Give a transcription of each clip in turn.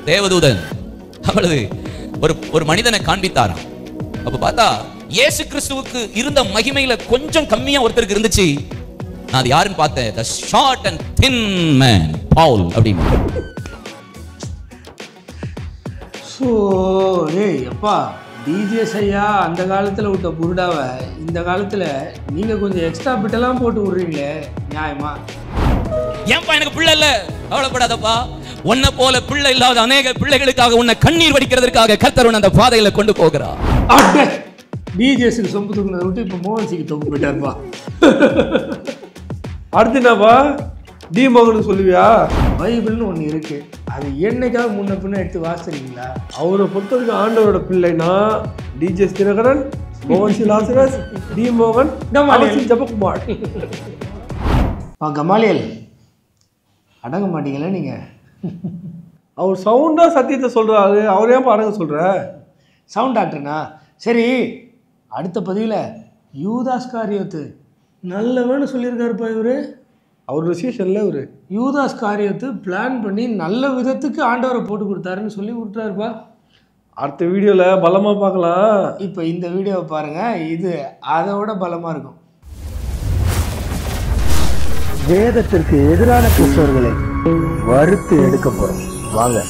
தேவதூதன் அவளது ஒரு ஒரு மனிதனை காண்பித்தாராம் அப்ப பார்த்தா இயேசு கிறிஸ்துவுக்கு இருந்த மகிமையில கொஞ்சம் கம்மியா ஒருத்தருக்கு இருந்துச்சு நான் அது யாருன்னு பார்த்தேன் the short and thin man Paul அப்படின்னு ஸோ ஏய் அப்பா டிஜேஸ் ஐயா அந்த காலத்தில் விட்ட புருடாவை இந்த காலத்தில் நீங்கள் கொஞ்சம் எக்ஸ்ட்ரா பிட்டெல்லாம் போட்டு விட்றீங்களே நியாயமா ஏன்பா எனக்கு பிள்ளை இல்ல கவலைப்படாதப்பா உன்னை போல பிள்ளை இல்லாத அநேக பிள்ளைகளுக்காக உன்னை கண்ணீர் வடிக்கிறதுக்காக கர்த்தர் உன்னை அந்த பாதையில கொண்டு போகிறார் அடே டிஜேஸுக்கு சொம்பு தூக்குனதை விட்டு இப்போ மோகன் சிக்கு தொப்பு போயிட்டாருப்பா அடுத்து என்னப்பா டி மகன் சொல்லுவியா பைபிள்னு ஒன்று இருக்கு அது என்னைக்காவது முன்ன பின்ன எடுத்து வாசிக்கிறீங்களா அவரை பொறுத்த வரைக்கும் ஆண்டவரோட பிள்ளைனா டிஜே தினகரன் மோகன் சி லாசரஸ் டி மோகன் கமாலியல். அவசி ஜபகுமார் ஆ கமாலியல் அடங்க மாட்டீங்களா நீங்கள் அவர் சவுண்டா சத்தியத்தை சொல்றாரு அவர் ஏன் அடங்க சொல்ற சவுண்ட் டாக்டர்னா சரி அடுத்த பதிவில் யூதாஸ் காரியத்து நல்லவன்னு சொல்லியிருக்காருப்பா இவரு அவர் விசேஷன்ல இவரு யூதாஸ் காரியத்து பிளான் பண்ணி நல்ல விதத்துக்கு ஆண்டவரை போட்டு கொடுத்தாருன்னு சொல்லி விட்டுறாருப்பா அடுத்த வீடியோல பலமா பார்க்கலாம் இப்போ இந்த வீடியோவை பாருங்க இது அதை விட பலமாக இருக்கும் வேதத்திற்கு எதிரான கிறிஸ்தவர்களை வறுத்து எடுக்க போறோம் வாங்க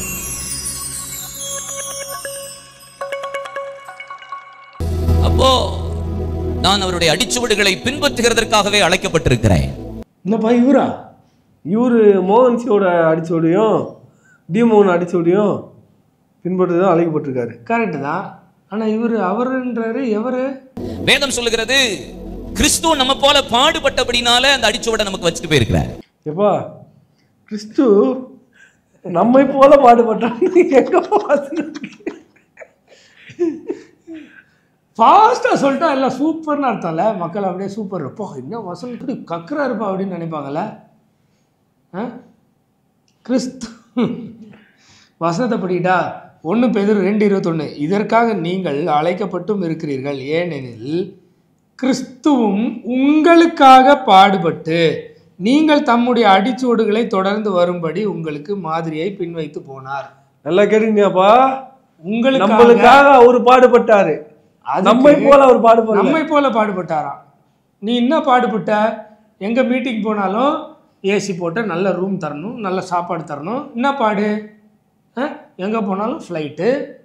அப்போ நான் அவருடைய அடிச்சுவடுகளை பின்பற்றுகிறதற்காகவே அழைக்கப்பட்டிருக்கிறேன் என்னப்பா இவரா இவரு மோகன் சியோட அடிச்சோடையும் டி மோகன் அடிச்சோடையும் பின்பற்றி தான் அழைக்கப்பட்டிருக்காரு கரெக்டு தான் ஆனால் இவர் அவருன்றாரு எவரு வேதம் சொல்லுகிறது கிறிஸ்து நம்ம போல பாடுபட்டபடினால அந்த அடிச்சுவடை நமக்கு வச்சுட்டு போயிருக்கிறார் எப்பா கிறிஸ்து நம்மை போல பாடுபட்டான்னு எங்க வாசனம் ஃபாஸ்ட்டாக சொல்லிட்டா எல்லாம் சூப்பர்னு அர்த்தம்ல மக்கள் அப்படியே சூப்பர் இருப்போ என்ன வசனம் இப்படி கக்கரா இருப்பா அப்படின்னு நினைப்பாங்கல்ல ஆ கிறிஸ்து வசனத்தை படிக்கிட்டா ஒன்று பேதர் ரெண்டு இருபத்தொன்று இதற்காக நீங்கள் அழைக்கப்பட்டும் இருக்கிறீர்கள் ஏனெனில் கிறிஸ்துவும் உங்களுக்காக பாடுபட்டு நீங்கள் தம்முடைய அடிச்சுவடுகளை தொடர்ந்து வரும்படி உங்களுக்கு மாதிரியை பின்வைத்து போனார் நல்லா கேட்டீங்கப்பா உங்களுக்காக நம்மளுக்காக அவர் பாடுபட்டாரு அதுக்கு நம்மை போல அவர் பாடுபடல நம்மை போல பாடுபட்டாராம் நீ என்ன பாடுபட்ட எங்க மீட்டிங் போனாலும் ஏசி போட்டு நல்ல ரூம் தரணும் நல்ல சாப்பாடு தரணும் என்ன பாடு எங்கே போனாலும் ஃப்ளைட்டு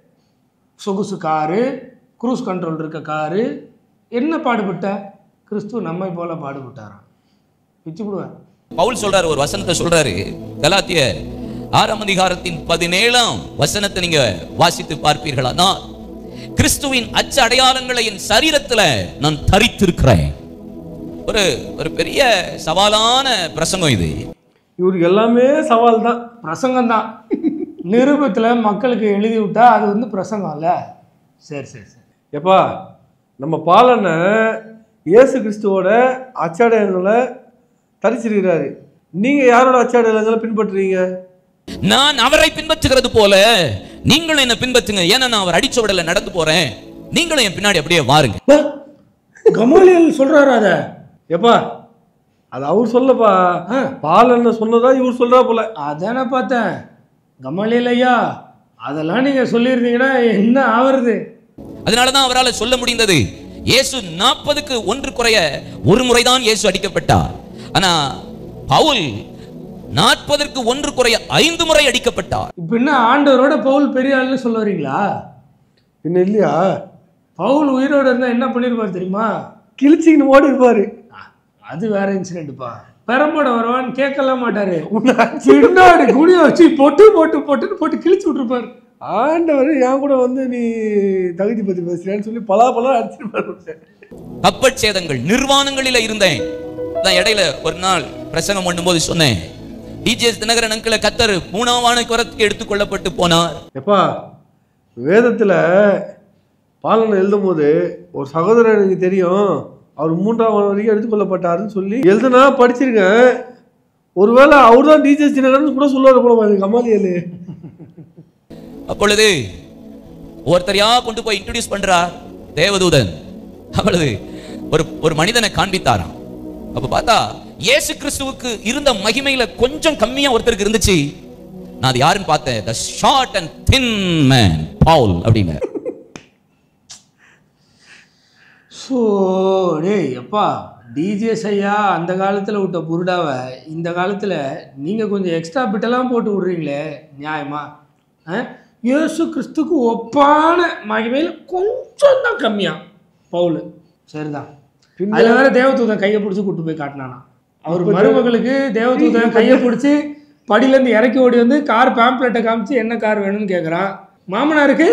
சொகுசு காரு க்ரூஸ் கண்ட்ரோல் இருக்க காரு என்ன பாடுபட்ட கிறிஸ்துவ நம்மை போல பாடுபட்டாராம் பிச்சு விடுவேன் பவுல் சொல்றாரு ஒரு வசனத்தை சொல்றாரு கலாத்தியர் ஆறாம் அதிகாரத்தின் பதினேழாம் வசனத்தை நீங்க வாசித்து பார்ப்பீர்களானா கிறிஸ்துவின் அச்ச அடையாளங்களை என் சரீரத்துல நான் தரித்திருக்கிறேன் ஒரு ஒரு பெரிய சவாலான பிரசங்கம் இது இவருக்கு எல்லாமே சவால் தான் பிரசங்கம் தான் நிருபத்தில் மக்களுக்கு எழுதி விட்டா அது வந்து பிரசங்கம் இல்ல சரி சரி சரி எப்பா நம்ம பாலனை இயேசு கிறிஸ்துவோட அச்சாடையங்களை தரிச்சிருக்கிறாரு நீங்க யாரோட அச்சாடையங்களை பின்பற்றுறீங்க நான் அவரை பின்பற்றுகிறது போல நீங்களும் என்ன பின்பற்றுங்க ஏன்னா நான் அவர் அடிச்சவடல நடந்து போறேன் நீங்களும் என் பின்னாடி அப்படியே வாருங்க கமாலியல் சொல்றாரு அத எப்பா அது அவர் சொல்லப்பா ஆ. பாலனை சொன்னதா இவர் சொல்றா போல அதானே பார்த்தேன் கமாலியல் ஐயா அதெல்லாம் நீங்க சொல்லியிருந்தீங்கன்னா என்ன ஆவறது அதனால தான் அவரால் சொல்ல முடிந்தது இயேசு நாற்பதுக்கு ஒன்று குறைய ஒரு முறைதான் இயேசு அடிக்கப்பட்டார் ஆனா பவுல் நாற்பதற்கு ஒன்று குறைய ஐந்து முறை அடிக்கப்பட்டார் இப்போ என்ன ஆண்டவரோட பவுல் பெரிய ஆள்னு சொல்ல வரீங்களா பின்ன இல்லையா பவுல் உயிரோட இருந்தா என்ன பண்ணிருப்பார் தெரியுமா கிழிச்சிக்கின்னு ஓடி இருப்பாரு அது வேற இன்சிடென்ட்ப்பா பெரம்போட வருவான்னு கேட்கலாம் மாட்டாரு பின்னாடி குடிய வச்சு பொட்டு போட்டு பொட்டுன்னு போட்டு கிழிச்சு விட்டுருப்பாரு ஆண்டவர் என் கூட வந்து நீ தகுதி பத்தி பேசுறியான்னு சொல்லி பலா பலா அடிச்சிருப்பாரு கப்பற்சேதங்கள் நிர்வாணங்களில இருந்தேன் நான் இடையில ஒரு நாள் பிரசங்கம் பண்ணும்போது சொன்னேன் டிஜேஎஸ் தினகரன் அங்கிள கத்தர் மூணாவான குரத்துக்கு எடுத்துக்கொள்ளப்பட்டு போனார் எப்பா வேதத்துல பாலனை எழுதும் போது ஒரு சகோதரர் எனக்கு தெரியும் அவர் மூன்றாம் வரைக்கும் எடுத்துக்கொள்ளப்பட்டாருன்னு சொல்லி எழுதுனா படிச்சிருக்கேன் ஒருவேளை அவர் தான் டிஜே தினகரன் கூட சொல்லுவார் போல எனக்கு கமாலியலு அப்பொழுது ஒருத்தரையா கொண்டு போய் இன்ட்ரடியூஸ் பண்றார் தேவதூதன் அவளது ஒரு ஒரு மனிதனை காண்பித்தாராம் அப்ப பார்த்தா இயேசு கிறிஸ்துவுக்கு இருந்த மகிமையில கொஞ்சம் கம்மியா ஒருத்தருக்கு இருந்துச்சு நான் அது யாருன்னு பார்த்தேன் the short and thin man Paul அப்படின்னு ஸோ டேய் அப்பா டிஜேஸ் ஐயா அந்த காலத்தில் விட்ட புருடாவை இந்த காலத்தில் நீங்கள் கொஞ்சம் எக்ஸ்ட்ரா பிட்டெல்லாம் போட்டு விட்றீங்களே நியாயமா ஆ இயேசு கிறிஸ்துக்கு ஒப்பான மகிமையில் கொஞ்சம் தான் கம்மியாக பவுல் சரிதான் அதில் வேற தேவதூதன் கையை பிடிச்சி கூட்டு போய் காட்டினானா அவர் மருமகளுக்கு தேவதூதன் கையை பிடிச்சி படியிலேருந்து இறக்கி ஓடி வந்து கார் பேம்ப்ளெட்டை காமிச்சு என்ன கார் வேணும்னு கேட்குறான் மாமனாருக்கு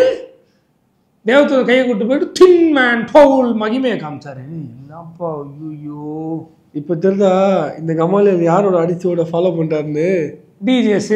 தேவதூதன் கையை கூட்டு போயிட்டு தின் மேன் பவுல் மகிமையை காமிச்சாரு என்னப்பா ஐயோ இப்போ தெரிதா இந்த கமாலியல் யாரோட அடிச்சோட ஃபாலோ பண்ணிட்டாருன்னு டிஜேஸு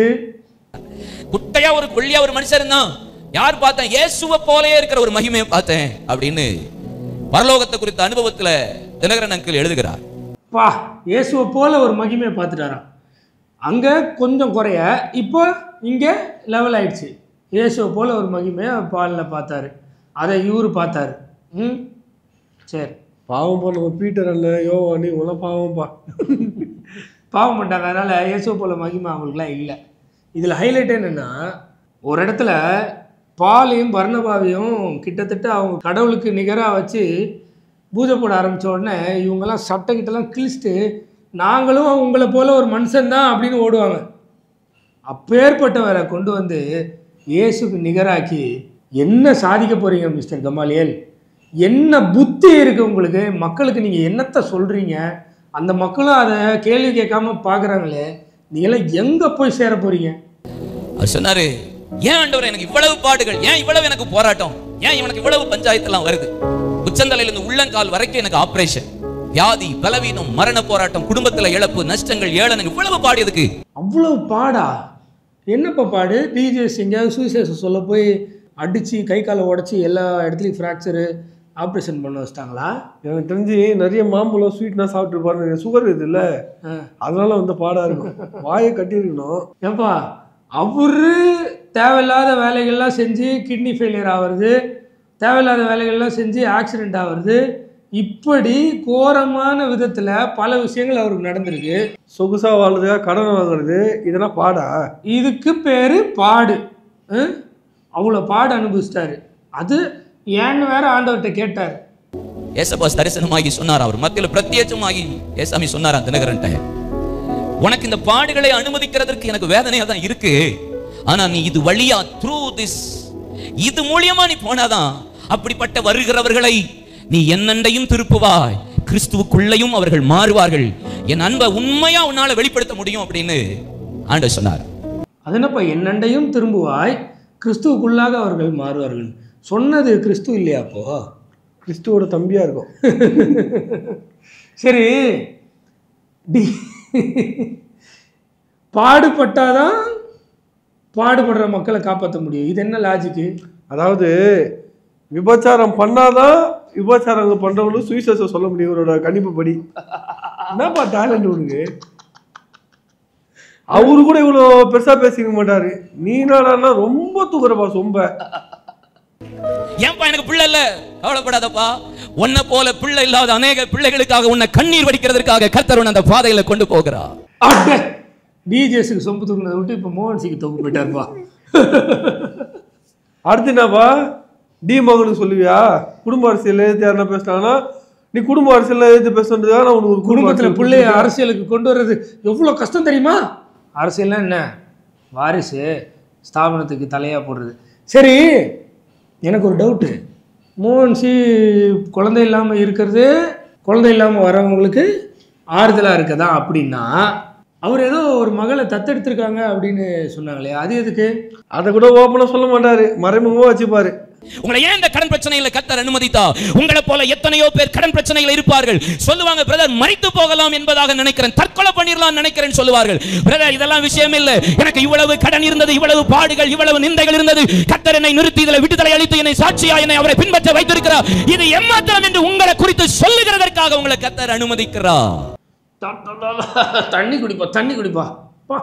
குட்டையா ஒரு கொள்ளியா ஒரு மனுஷன் இருந்தான் யார் பார்த்தேன் இயேசுவை போலயே இருக்கிற ஒரு மகிமையை பார்த்தேன் அப்படின்னு பரலோகத்தை குறித்த அனுபவத்துல தினகரன் அங்கிள் எழுதுகிறார் பா இயேசுவை போல ஒரு மகிமையை பார்த்துட்டாராம் அங்கே கொஞ்சம் குறைய இப்போ இங்கே லெவல் ஆயிடுச்சு இயேசுவை போல ஒரு மகிமையை பாலில் பார்த்தாரு அதை இவரு பார்த்தாரு ம் சரி பாவம் பா நம்ம பீட்டர் அண்ணன் யோவானி உன பாவம்பா பாவம் பண்ணிட்டாங்க அதனால் இயேசுவை போல மகிமை அவங்களுக்குலாம் இல்லை இதில் ஹைலைட் என்னென்னா ஒரு இடத்துல பாலையும் பர்ணபாவையும் கிட்டத்தட்ட அவங்க கடவுளுக்கு நிகராக வச்சு பூஜை போட ஆரம்பித்த உடனே இவங்கெல்லாம் சட்டை கிட்டலாம் கிழிச்சிட்டு நாங்களும் உங்களை போல ஒரு மனுஷன் தான் அப்படின்னு ஓடுவாங்க அப்பேற்பட்டவரை கொண்டு வந்து இயேசுக்கு நிகராக்கி என்ன சாதிக்க போறீங்க மிஸ்டர் கமாலியல் என்ன புத்தி இருக்கு உங்களுக்கு மக்களுக்கு நீங்க என்னத்தை சொல்றீங்க அந்த மக்களும் அதை கேள்வி கேட்காம பார்க்குறாங்களே நீங்களாம் எங்க போய் சேர போறீங்க அவர் சொன்னாரு ஏன் ஆண்டவர் எனக்கு இவ்வளவு பாடுகள் ஏன் இவ்வளவு எனக்கு போராட்டம் ஏன் இவனுக்கு இவ்வளவு பஞ்சாயத்தெல்லாம் வருது உச்சந்தலையில இருந்து உள்ளங்கால் வரைக்கும் எனக்கு ஆபரேஷன் வியாதி பலவீனம் மரண போராட்டம் குடும்பத்துல இழப்பு நஷ்டங்கள் ஏளனம் இவ்வளவு பாடியதுக்கு அவ்வளவு பாடா என்னப்பா பாடு டிஜேஸ் எங்கேயாவது சுவிசேஷம் சொல்ல போய் அடித்து கை காலை உடச்சி எல்லா இடத்துலையும் ஃப்ராக்சரு ஆப்ரேஷன் பண்ண வச்சிட்டாங்களா எனக்கு தெரிஞ்சு நிறைய மாம்பழம் ஸ்வீட்னா சாப்பிட்டுருப்பாரு சுகர் இது இல்ல ஆ. அதனால வந்து பாடா இருக்கும் வாயை கட்டியிருக்கணும் ஏன்பா அவரு தேவையில்லாத வேலைகள்லாம் செஞ்சு கிட்னி ஃபெயிலியர் ஆகிறது தேவையில்லாத வேலைகள்லாம் செஞ்சு ஆக்சிடென்ட் ஆகிறது இப்படி கோரமான விதத்தில் பல விஷயங்கள் அவருக்கு நடந்திருக்கு சொகுசா வாழ்றதுக்காக கடன் வாங்குறது இதெல்லாம் பாடா இதுக்கு பேர் பாடு ஆ? அவ்வளோ பாடு அனுபவிச்சிட்டாரு அது ஏன்னு வேற ஆண்டவர்கிட்ட கேட்டார் ஏசப்பா தரிசனமாகி சொன்னார் அவர் மத்தியில பிரத்யேகமாகி ஏசாமி சொன்னாரா தினகரன்ட்ட உனக்கு இந்த பாடுகளை அனுமதிக்கிறதற்கு எனக்கு வேதனையா தான் இருக்கு ஆனா நீ இது வழியா த்ரூ திஸ் இது மூலியமா நீ போனாதான் அப்படிப்பட்ட வருகிறவர்களை நீ என்னண்டையும் திருப்புவாய் கிறிஸ்துவுக்குள்ளேயும் அவர்கள் மாறுவார்கள் என் அன்பை உண்மையா உன்னால வெளிப்படுத்த முடியும் அப்படின்னு ஆண்டவர் சொன்னார் அது என்னப்பா என்னண்டையும் திரும்புவாய் கிறிஸ்துவுக்குள்ளாக அவர்கள் மாறுவார்கள் சொன்னது கிறிஸ்து இல்லையா அப்போ கிறிஸ்துவோட தம்பியா இருக்கும் சரி டி பாடுபட்டாதான் பாடுபடுற மக்களை காப்பாற்ற முடியும் இது என்ன லாஜிக்கு அதாவது விபச்சாரம் பண்ணாதான் விபச்சாரம் பண்றவங்களும் சுவிசேஷம் சொல்ல முடியும் இவரோட கணிப்புப்படி என்னப்பா டேலண்ட் உனக்கு அவரு கூட இவ்வளோ பெருசா பேசிக்க மாட்டாரு நீ நானா ரொம்ப தூக்குறப்பா சொம்ப ஏன்பா எனக்கு பிள்ளை இல்ல கவலைப்படாதப்பா உன்னை போல பிள்ளை இல்லாத அநேக பிள்ளைகளுக்காக உன்னை கண்ணீர் வடிக்கிறதுக்காக கர்த்தர் உன்னை அந்த பாதையில கொண்டு போகிறார் டிஜேஸுக்கு சொம்பு தூக்குனதை விட்டு இப்போ மோகன் சிங் தொகு போயிட்டாருப்பா அடுத்து என்னப்பா டி மகனுக்கு சொல்லுவியா குடும்ப அரசியல் எதிர்த்து யாருன்னா பேசினாங்கன்னா நீ குடும்ப அரசியல் எதிர்த்து பேசுறதுக்காக நான் உனக்கு ஒரு குடும்ப குடும்பத்தில் அரசியல் பிள்ளைய அரசியலுக்கு கொண்டு வர்றது எவ்வளோ கஷ்டம் தெரியுமா அரசியல்னா என்ன வாரிசு ஸ்தாபனத்துக்கு தலையாக போடுறது சரி எனக்கு ஒரு டவுட்டு மோகன்சி குழந்தை இல்லாமல் இருக்கிறது குழந்தை இல்லாமல் வரவங்களுக்கு ஆறுதலாக இருக்கதா அப்படின்னா அவர் ஏதோ ஒரு மகளை தத்தெடுத்திருக்காங்க அப்படின்னு சொன்னாங்களே அது எதுக்கு அதை கூட ஓப்பனா சொல்ல மாட்டாரு மறைமுகமா வச்சுப்பாரு உங்களை ஏன் இந்த கடன் பிரச்சனையில கர்த்தர் அனுமதித்தா உங்களை போல எத்தனையோ பேர் கடன் பிரச்சனையில இருப்பார்கள் சொல்லுவாங்க பிரதர் மறித்து போகலாம் என்பதாக நினைக்கிறேன் தற்கொலை பண்ணிடலாம் நினைக்கிறேன் சொல்லுவார்கள் பிரதர் இதெல்லாம் விஷயம் இல்ல எனக்கு இவ்வளவு கடன் இருந்தது இவ்வளவு பாடுகள் இவ்வளவு நிந்தைகள் இருந்தது கர்த்தர் என்னை நிறுத்தி இதில் விடுதலை அளித்து என்னை சாட்சியா என்னை அவரை பின்பற்ற வைத்திருக்கிறார் இது எம்மாத்திரம் என்று உங்களை குறித்து சொல்லுகிறதற்காக உங்களை கர்த்தர் அனுமதிக்கிறார் த- த- த- தண்ணி குடிப்பா தண்ணி குடிப்பா பா.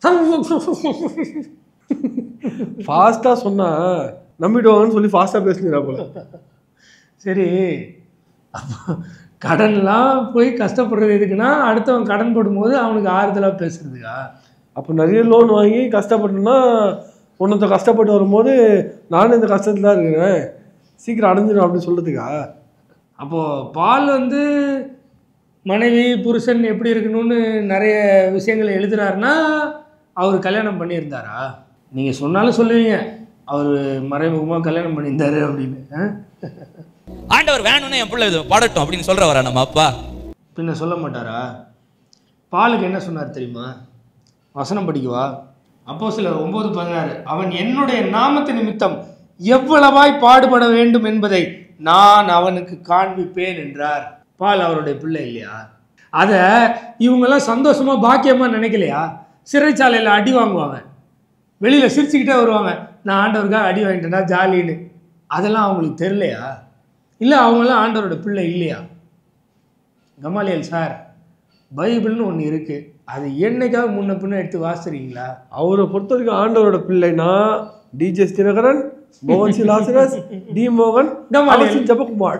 ஃபாஸ்டா சொன்னா நம்பிடுவாங்கன்னு சொல்லி ஃபாஸ்டா பேசுனீரா போல சரி அப்போ கடன்லாம் போய் கஷ்டப்படுறது எதுக்குன்னா அடுத்தவன் கடன் போடும்போது அவனுக்கு ஆறுதலாக பேசுறதுக்கா அப்போ நிறைய லோன் வாங்கி கஷ்டப்பட்டோன்னா ஒன்றத்தை கஷ்டப்பட்டு வரும்போது நானும் இந்த கஷ்டத்தில் தான் இருக்கிறேன் சீக்கிரம் அடைஞ்சிடும் அப்படின்னு சொல்கிறதுக்கா அப்போது பால் வந்து மனைவி புருஷன் எப்படி இருக்கணும்னு நிறைய விஷயங்களை எழுதுறாருன்னா அவர் கல்யாணம் பண்ணியிருந்தாரா நீங்கள் சொன்னாலும் சொல்லுவீங்க அவர் மறைமுகமாக கல்யாணம் பண்ணியிருந்தாரு அப்படின்னு ஆ? ஆண்டவர் வேணும்னு என் பிள்ளை இது பாடட்டும் அப்படின்னு சொல்றவரா நம்ம அப்பா பின்ன சொல்ல மாட்டாரா பாலுக்கு என்ன சொன்னார் தெரியுமா வசனம் படிக்கவா அப்போ சில ஒன்பது பதினாறு அவன் என்னுடைய நாமத்து நிமித்தம் எவ்வளவாய் பாடுபட வேண்டும் என்பதை நான் அவனுக்கு காண்பிப்பேன் என்றார் பால் அவருடைய பிள்ளை இல்லையா அதை இவங்கெல்லாம் சந்தோஷமா பாக்கியமா நினைக்கலையா சிறைச்சாலையில் அடி வாங்குவாங்க வெளியில் சிரிச்சுக்கிட்டே வருவாங்க நான் ஆண்டவருக்காக அடி வாங்கிட்டேன்டா ஜாலின்னு அதெல்லாம் அவங்களுக்கு தெரியலையா இல்லை அவங்களாம் ஆண்டவரோட பிள்ளை இல்லையா கமாலியல் சார் பைபிள்னு ஒன்று இருக்குது அது என்னைக்காவது முன்ன பின்ன எடுத்து வாசிக்கிறீங்களா அவரை பொறுத்த வரைக்கும் ஆண்டவரோட பிள்ளைனா டிஜெஸ் தினகரன் மோகன் சி லாசரஸ் டி மோகன் கமாலியல். அவசியம் ஜெபக்குமார்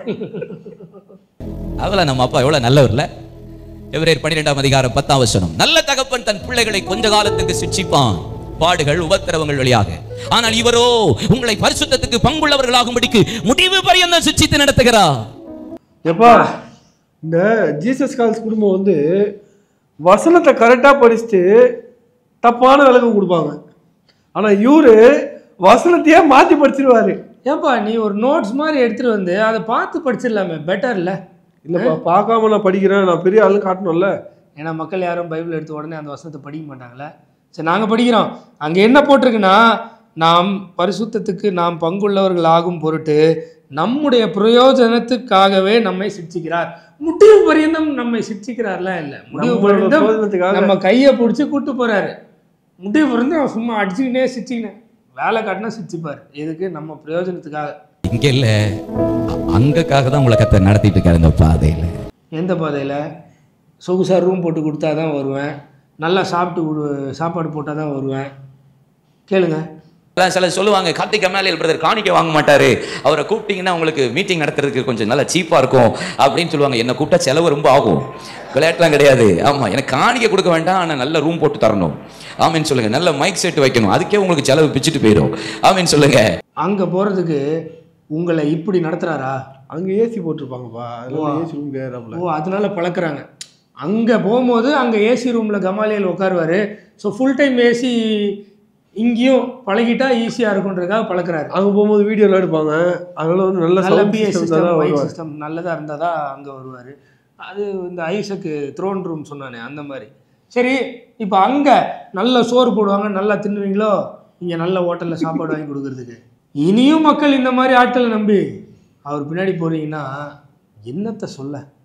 அவள நம்ம அப்பா எவ்வளவு நல்லவர்ல எவரேர் பன்னிரெண்டாம் அதிகாரம் பத்தாம் வசனம் நல்ல தகப்பன் தன் பிள்ளைகளை கொஞ்ச காலத்துக்கு சிட்சிப்பான் பாடுகள் உபத்திரவங்கள் வழியாக ஆனால் இவரோ உங்களை பரிசுத்தத்துக்கு பங்குள்ளவர்களாகும்படிக்கு முடிவு பரியந்தம் சிட்சித்து நடத்துகிறார் எப்பா இந்த ஜீசஸ் கால்ஸ் குடும்பம் வந்து வசனத்தை கரெக்டாக படிச்சுட்டு தப்பான விளக்கம் கொடுப்பாங்க ஆனால் இவரு வசனத்தையே மாற்றி படிச்சிருவாரு ஏன்பா நீ ஒரு நோட்ஸ் மாதிரி எடுத்துகிட்டு வந்து அதை பார்த்து படிச்சிடலாமே பெட்டர் இல்லை இல்லைப்பா பார்க்காம நான் படிக்கிறேன் நான் பெரிய ஆளுன்னு காட்டணும்ல ஏன்னா மக்கள் யாரும் பைபிள் எடுத்த உடனே அந்த வசனத்தை படிக்க மாட்டாங்களே சரி நாங்கள் படிக்கிறோம் அங்கே என்ன போட்டிருக்குன்னா நாம் பரிசுத்தத்துக்கு நாம் பங்குள்ளவர்கள் ஆகும் பொருட்டு நம்முடைய பிரயோஜனத்துக்காகவே நம்மை சிக்ஷிக்கிறார் முடிவு பரியந்தம் நம்மை சிக்ஷிக்கிறார்லாம் இல்லை முடிவு நம்மளோட பரியந்தம் பிரயோஜனத்துக்காக நம்ம கையை பிடிச்சி கூட்டு போறாரு முடிவு பரியந்தம் அவன் சும்மா அடிச்சுக்கினே சிரிச்சுக்கினே வேலை காட்டினா சிரிச்சுப்பார் எதுக்கு நம்ம பிரயோஜனத்துக்காக இங்க இல்ல அங்கக்காக தான் உங்களை கத்த நடத்திட்டு இருக்காரு இந்த பாதையில எந்த பாதையில் சொகுசாக ரூம் போட்டு கொடுத்தா தான் வருவேன் நல்லா சாப்பிட்டு கொடு- சாப்பாடு போட்டால் தான் வருவேன் கேளுங்க அதான் சிலர் சொல்லுவாங்க கார்த்திக் கமாலியல் பிரதர் காணிக்க வாங்க மாட்டாரு அவரை கூப்பிட்டீங்கன்னா உங்களுக்கு மீட்டிங் நடத்துறதுக்கு கொஞ்சம் நல்லா சீப்பா இருக்கும் அப்படின்னு சொல்லுவாங்க என்ன கூப்பிட்டா செலவு ரொம்ப ஆகும் விளையாட்டுலாம் கிடையாது ஆமா எனக்கு காணிக்க கொடுக்க வேண்டாம் ஆனா நல்ல ரூம் போட்டு தரணும் ஆமீன் சொல்லுங்க நல்ல மைக் செட் வைக்கணும் அதுக்கே உங்களுக்கு செலவு பிச்சுட்டு போயிடும் ஆமீன் சொல்லுங்க அங்கே போகிறதுக்கு உங்களை இப்படி நடத்துகிறாரா அங்கே ஏசி போட்டிருப்பாங்கப்பா அதனால ஏசி ரூம் கேட்கறாப்புல ஓ அதனால பழக்கிறாங்க அங்கே போகும்போது அங்கே ஏசி ரூமில் கமாலியல் உட்காருவார் ஸோ ஃபுல் டைம் ஏசி இங்கேயும் பழகிட்டா ஈஸியாக இருக்குன்றதுக்காக பழக்கிறாரு அங்கே போகும்போது வீடியோலாம் எடுப்பாங்க அதனால வந்து நல்ல நல்ல சவுண்ட் பிஎஸ் சிஸ்டம் தான் சிஸ்டம் மைக் வருவார் சிஸ்டம் நல்லதாக இருந்தால் தான் அங்கே வருவார் அது இந்த ஐசக்கு த்ரோன் ரூம் சொன்னானே அந்த மாதிரி சரி இப்போ அங்கே நல்ல சோறு போடுவாங்க நல்லா தின்னுவீங்களோ இங்கே நல்ல ஹோட்டலில் சாப்பாடு வாங்கி கொடுக்கறதுக்கு இனியும் மக்கள் இந்த மாதிரி ஆட்களை நம்பி அவர் பின்னாடி போறீங்கன்னா என்னத்தை சொல்ல